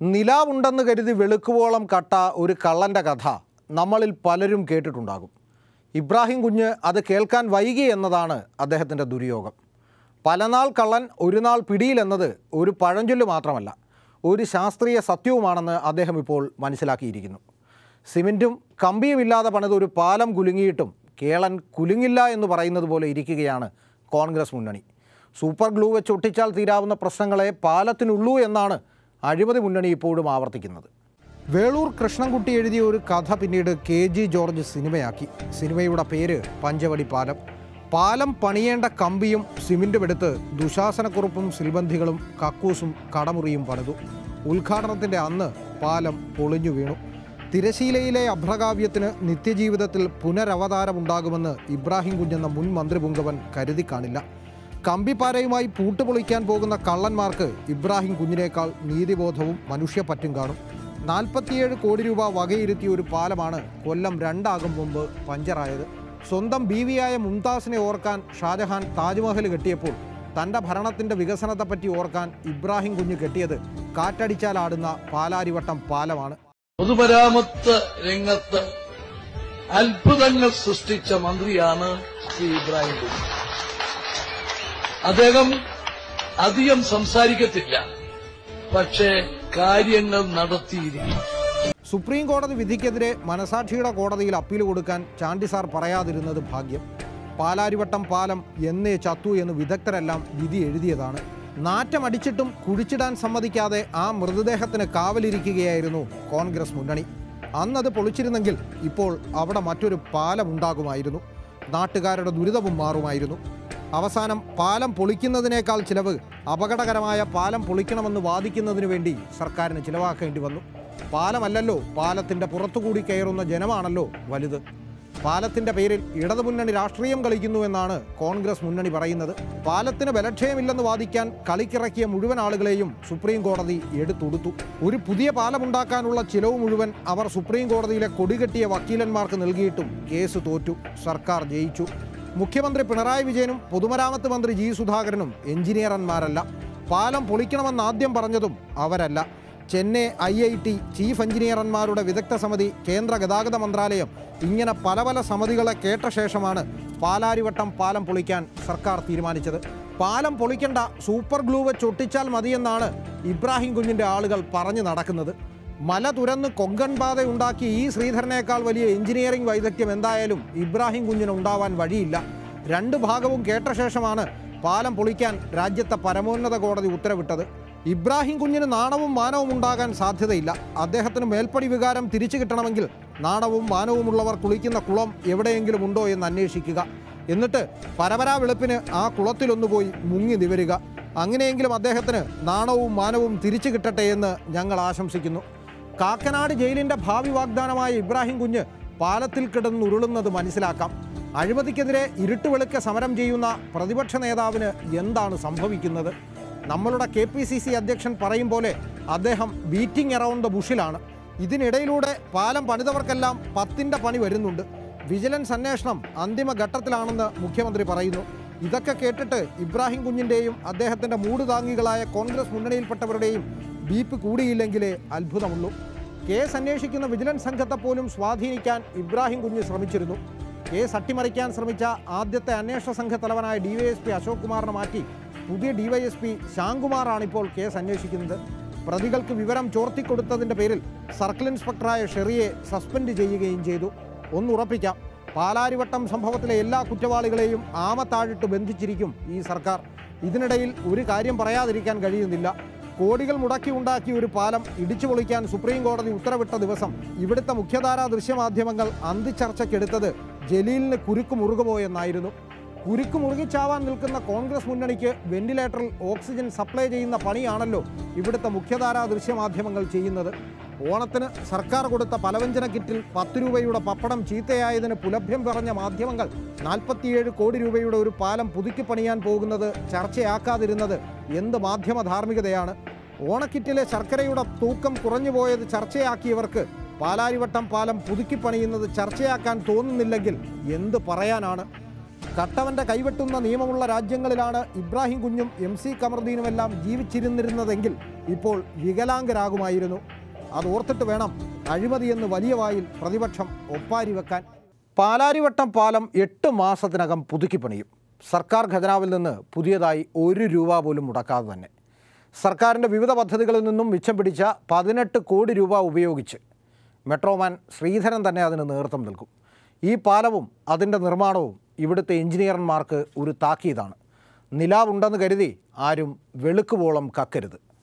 നിലാവുണ്ടെന്ന് കരുതി വെളുക്കുവോളം കട്ട ഒരു കള്ളൻ്റെ കഥ നമ്മളിൽ പലരും കേട്ടിട്ടുണ്ടാകും ഇബ്രാഹിം കുഞ്ഞ് അത് കേൾക്കാൻ വൈകി എന്നതാണ് അദ്ദേഹത്തിൻ്റെ ദുര്യോഗം പലനാൾ കള്ളൻ ഒരു നാൾ പിടിയിലെന്നത് ഒരു പഴഞ്ചൊല്ല് മാത്രമല്ല ഒരു ശാസ്ത്രീയ സത്യവുമാണെന്ന് അദ്ദേഹം ഇപ്പോൾ മനസ്സിലാക്കിയിരിക്കുന്നു സിമെൻറ്റും കമ്പിയുമില്ലാതെ പണിത് ഒരു പാലം കുലുങ്ങിയിട്ടും കേളൻ കുലുങ്ങില്ല എന്ന് പറയുന്നത് പോലെ ഇരിക്കുകയാണ് കോൺഗ്രസ് മുന്നണി സൂപ്പർ ഗ്ലൂ വെച്ച് ഒട്ടിച്ചാൽ തീരാവുന്ന പ്രശ്നങ്ങളെ പാലത്തിനുള്ളൂ എന്നാണ് അഴിമതി മുന്നണി ഇപ്പോഴും ആവർത്തിക്കുന്നത് വേളൂർ കൃഷ്ണൻകുട്ടി എഴുതിയ ഒരു കഥ പിന്നീട് കെ ജി ജോർജ് സിനിമയാക്കി സിനിമയുടെ പേര് പഞ്ചവടി പാലം പാലം പണിയേണ്ട കമ്പിയും സിമെൻറ്റും എടുത്ത് ദുശാസനക്കുറുപ്പും സിൽബന്ധികളും കക്കൂസും കടമുറിയും പണിതു ഉദ്ഘാടനത്തിൻ്റെ അന്ന് പാലം പൊളിഞ്ഞു വീണു തിരശീലയിലെ അഭ്രകാവ്യത്തിന് നിത്യജീവിതത്തിൽ പുനരവതാരമുണ്ടാകുമെന്ന് ഇബ്രാഹിം കുഞ്ഞെന്ന മുൻ മന്ത്രി പുങ്കവൻ കരുതി കാണില്ല കമ്പിപ്പാരയുമായി പൂട്ടുപൊളിക്കാൻ പോകുന്ന കള്ളന്മാർക്ക് ഇബ്രാഹിം കുഞ്ഞിനേക്കാൾ നീതിബോധവും മനുഷ്യപ്പറ്റും കാണും നാൽപ്പത്തിയേഴ് കോടി രൂപ വകയിരുത്തിയ ഒരു പാലമാണ് കൊല്ലം രണ്ടാകും മുമ്പ് പഞ്ചറായത് സ്വന്തം ബീവിയായ മുംതാസിനെ ഓർക്കാൻ ഷാജഹാൻ താജ്മഹൽ കെട്ടിയപ്പോൾ തൻ്റെ ഭരണത്തിൻ്റെ വികസനത്തെപ്പറ്റി ഓർക്കാൻ ഇബ്രാഹിം കുഞ്ഞ് കെട്ടിയത് കാറ്റടിച്ചാലാടുന്ന പാലാരിവട്ടം പാലമാണ് പൊതുമരാമത്ത് രംഗത്ത് അത്ഭുതങ്ങൾ സൃഷ്ടിച്ച മന്ത്രിയാണ് ശ്രീ ഇബ്രാഹിം കുഞ്ഞ് അദ്ദേഹം അധികം സംസാരിക്കത്തില്ല പക്ഷേ കാര്യങ്ങൾ നടത്തിയിരിക്കും സുപ്രീം കോടതി വിധിക്കെതിരെ മനസാക്ഷിയുടെ കോടതിയിൽ അപ്പീൽ കൊടുക്കാൻ ചാണ്ടി സാർ പറയാതിരുന്നത് ഭാഗ്യം പാലാരിവട്ടം പാലം എന്നേ ചത്തു എന്ന് വിദഗ്ധരെല്ലാം വിധി എഴുതിയതാണ് നാറ്റമടിച്ചിട്ടും കുഴിച്ചിടാൻ സമ്മതിക്കാതെ ആ മൃതദേഹത്തിന് കാവലിരിക്കുകയായിരുന്നു കോൺഗ്രസ് മുന്നണി അന്നത് പൊളിച്ചിരുന്നെങ്കിൽ ഇപ്പോൾ അവിടെ മറ്റൊരു പാലം ഉണ്ടാകുമായിരുന്നു നാട്ടുകാരുടെ ദുരിതവും മാറുമായിരുന്നു അവസാനം പാലം പൊളിക്കുന്നതിനേക്കാൾ ചിലവ് അപകടകരമായ പാലം പൊളിക്കണമെന്ന് വാദിക്കുന്നതിനു വേണ്ടി സർക്കാരിന് ചിലവാക്കേണ്ടി വന്നു പാലമല്ലല്ലോ പാലത്തിൻ്റെ പുറത്തുകൂടി കയറുന്ന ജനമാണല്ലോ വലുത് പാലത്തിന്റെ പേരിൽ ഇടതുമുന്നണി രാഷ്ട്രീയം കളിക്കുന്നു എന്നാണ് കോൺഗ്രസ് മുന്നണി പറയുന്നത് പാലത്തിന് ബലക്ഷയമില്ലെന്ന് വാദിക്കാൻ കളിക്കിറക്കിയ മുഴുവൻ ആളുകളെയും സുപ്രീം കോടതി എടുത്തുടുത്തു ഒരു പുതിയ പാലമുണ്ടാക്കാനുള്ള ചിലവ് മുഴുവൻ അവർ സുപ്രീം കോടതിയിലെ കൊടികെട്ടിയ വക്കീലന്മാർക്ക് നൽകിയിട്ടും കേസ് തോറ്റു സർക്കാർ ജയിച്ചു മുഖ്യമന്ത്രി പിണറായി വിജയനും പൊതുമരാമത്ത് മന്ത്രി ജി സുധാകരനും എഞ്ചിനീയർമാരല്ല പാലം പൊളിക്കണമെന്ന് ആദ്യം പറഞ്ഞതും അവരല്ല Chennai I I T chief എഞ്ചിനീയർമാരുടെ വിദഗ്ധ സമിതി കേന്ദ്ര ഗതാഗത മന്ത്രാലയം ഇങ്ങനെ പല പല സമിതികളെ കേട്ട ശേഷമാണ് പാലാരിവട്ടം പാലം പൊളിക്കാൻ സർക്കാർ തീരുമാനിച്ചത് പാലം പൊളിക്കണ്ട സൂപ്പർ ഗ്ലൂ വെച്ച് ഒട്ടിച്ചാൽ മതിയെന്നാണ് ഇബ്രാഹിം കുഞ്ഞിൻ്റെ ആളുകൾ പറഞ്ഞു നടക്കുന്നത് മല തുരന്ന് കൊങ്കൺ പാത ഉണ്ടാക്കിയ ഈ ശ്രീധരനേക്കാൾ വലിയ എഞ്ചിനീയറിംഗ് വൈദഗ്ധ്യം എന്തായാലും ഇബ്രാഹിം കുഞ്ഞിന് ഉണ്ടാവാൻ വഴിയില്ല രണ്ട് ഭാഗവും കേട്ട ശേഷമാണ് പാലം പൊളിക്കാൻ രാജ്യത്തെ പരമോന്നത കോടതി ഉത്തരവിട്ടത് ഇബ്രാഹിം കുഞ്ഞിന് നാണവും മാനവും ഉണ്ടാകാൻ സാധ്യതയില്ല അദ്ദേഹത്തിന് മേൽപ്പടി വികാരം തിരിച്ചു കിട്ടണമെങ്കിൽ നാണവും മാനവുമുള്ളവർ കുളിക്കുന്ന കുളം എവിടെയെങ്കിലും ഉണ്ടോ എന്ന് അന്വേഷിക്കുക എന്നിട്ട് പരപരാ വെളുപ്പിന് ആ കുളത്തിലൊന്നു പോയി മുങ്ങി നിവരുക അങ്ങനെയെങ്കിലും അദ്ദേഹത്തിന് നാണവും മാനവും തിരിച്ചു കിട്ടട്ടെ എന്ന് ഞങ്ങൾ ആശംസിക്കുന്നു കാക്കനാട് ജയിലിന്റെ ഭാവി വാഗ്ദാനമായ ഇബ്രാഹിം കുഞ്ഞ് പാലത്തിൽ കിടന്നുരുളുന്നത് മനസ്സിലാക്കാം അഴിമതിക്കെതിരെ ഇരുട്ട് വെളുക്കെ സമരം ചെയ്യുന്ന പ്രതിപക്ഷ നേതാവിന് എന്താണ് സംഭവിക്കുന്നത് നമ്മളുടെ കെ പി സി സി അധ്യക്ഷൻ പറയും പോലെ അദ്ദേഹം ബീറ്റിംഗ് അറൗണ്ട് ദ ബുഷിലാണ് ഇതിനിടയിലൂടെ പാലം പണിതവർക്കെല്ലാം പത്തിൻ്റെ പണി വരുന്നുണ്ട് വിജിലൻസ് അന്വേഷണം അന്തിമ ഘട്ടത്തിലാണെന്ന് മുഖ്യമന്ത്രി പറയുന്നു ഇതൊക്കെ കേട്ടിട്ട് ഇബ്രാഹിം കുഞ്ഞിൻ്റെയും അദ്ദേഹത്തിൻ്റെ മൂട് താങ്ങികളായ കോൺഗ്രസ് മുന്നണിയിൽപ്പെട്ടവരുടെയും ബീപ്പ് കൂടിയില്ലെങ്കിലേ അത്ഭുതമുള്ളൂ കേസ് അന്വേഷിക്കുന്ന വിജിലൻസ് സംഘത്തെ പോലും സ്വാധീനിക്കാൻ ഇബ്രാഹിം കുഞ്ഞ് ശ്രമിച്ചിരുന്നു കേസ് അട്ടിമറിക്കാൻ ശ്രമിച്ച ആദ്യത്തെ അന്വേഷണ സംഘ തലവനായ ഡിവൈഎസ്പി അശോക് കുമാറിനെ മാറ്റി പുതിയ ഡിവൈഎസ്പി ശ്യാംകുമാറാണ് ഇപ്പോൾ കേസ് അന്വേഷിക്കുന്നത് പ്രതികൾക്ക് വിവരം ചോർത്തിക്കൊടുത്തതിൻ്റെ പേരിൽ സർക്കിൾ ഇൻസ്പെക്ടറായ ഷെറിയെ സസ്പെൻഡ് ചെയ്യുകയും ചെയ്തു ഒന്നുറപ്പിക്കാം പാലാരിവട്ടം സംഭവത്തിലെ എല്ലാ കുറ്റവാളികളെയും ആമത്താഴിട്ട് ബന്ധിച്ചിരിക്കും ഈ സർക്കാർ ഇതിനിടയിൽ ഒരു കാര്യം പറയാതിരിക്കാൻ കഴിയുന്നില്ല കോടികൾ മുടക്കി ഉണ്ടാക്കിയ ഒരു പാലം ഇടിച്ചു പൊളിക്കാൻ സുപ്രീം കോടതി ഉത്തരവിട്ട ദിവസം ഇവിടുത്തെ മുഖ്യധാരാ ദൃശ്യമാധ്യമങ്ങൾ അന്തിച്ചർച്ചയ്ക്കെടുത്തത് ജലീലിന് കുരുക്ക് മുറുകുപോയെന്നായിരുന്നു കുരുക്ക് മുറുകിച്ചാവാൻ നിൽക്കുന്ന കോൺഗ്രസ് മുന്നണിക്ക് വെന്റിലേറ്ററിൽ ഓക്സിജൻ സപ്ലൈ ചെയ്യുന്ന പണിയാണല്ലോ ഇവിടുത്തെ മുഖ്യധാരാ ദൃശ്യമാധ്യമങ്ങൾ ചെയ്യുന്നത് ഓണത്തിന് സർക്കാർ കൊടുത്ത പലവ്യഞ്ജന കിറ്റിൽ പത്ത് രൂപയുടെ പപ്പടം ചീത്തയായതിന് പുലഭ്യം പറഞ്ഞ മാധ്യമങ്ങൾ നാൽപ്പത്തിയേഴ് കോടി രൂപയുടെ ഒരു പാലം പുതുക്കി പണിയാൻ പോകുന്നത് ചർച്ചയാക്കാതിരുന്നത് എന്ത് മാധ്യമ ധാർമ്മികതയാണ് ഓണക്കിറ്റിലെ ശർക്കരയുടെ തൂക്കം കുറഞ്ഞുപോയത് ചർച്ചയാക്കിയവർക്ക് പാലാരിവട്ടം പാലം പുതുക്കി പണിയുന്നത് ചർച്ചയാക്കാൻ തോന്നുന്നില്ലെങ്കിൽ എന്ത് പറയാനാണ് കട്ടവന്റെ കൈവെട്ടുന്ന നിയമമുള്ള രാജ്യങ്ങളിലാണ് ഇബ്രാഹിം കുഞ്ഞും എം സി കമറുദ്ദീനുമെല്ലാം ജീവിച്ചിരുന്നിരുന്നതെങ്കിൽ ഇപ്പോൾ വികലാംഗരാകുമായിരുന്നു അത് ഓർത്തിട്ട് വേണം അഴിമതിയെന്ന് വലിയ വായിൽ പ്രതിപക്ഷം ഒപ്പാരി വെക്കാൻ പാലാരിവട്ടം പാലം എട്ട് മാസത്തിനകം പുതുക്കി പണിയും സർക്കാർ ഖജനാവിൽ നിന്ന് പുതിയതായി ഒരു രൂപ പോലും മുടക്കാതെ തന്നെ സർക്കാരിൻ്റെ വിവിധ പദ്ധതികളിൽ നിന്നും മിച്ചം പിടിച്ച പതിനെട്ട് കോടി രൂപ ഉപയോഗിച്ച് മെട്രോമാൻ ശ്രീധരൻ തന്നെ അതിന് നേതൃത്വം നൽകും ഈ പാലവും അതിൻ്റെ നിർമ്മാണവും ഇവിടുത്തെ എഞ്ചിനീയർമാർക്ക് ഒരു താക്കീതാണ് നിലാവുണ്ടെന്ന് കരുതി ആരും വെളുക്കുവോളം കക്കരുത്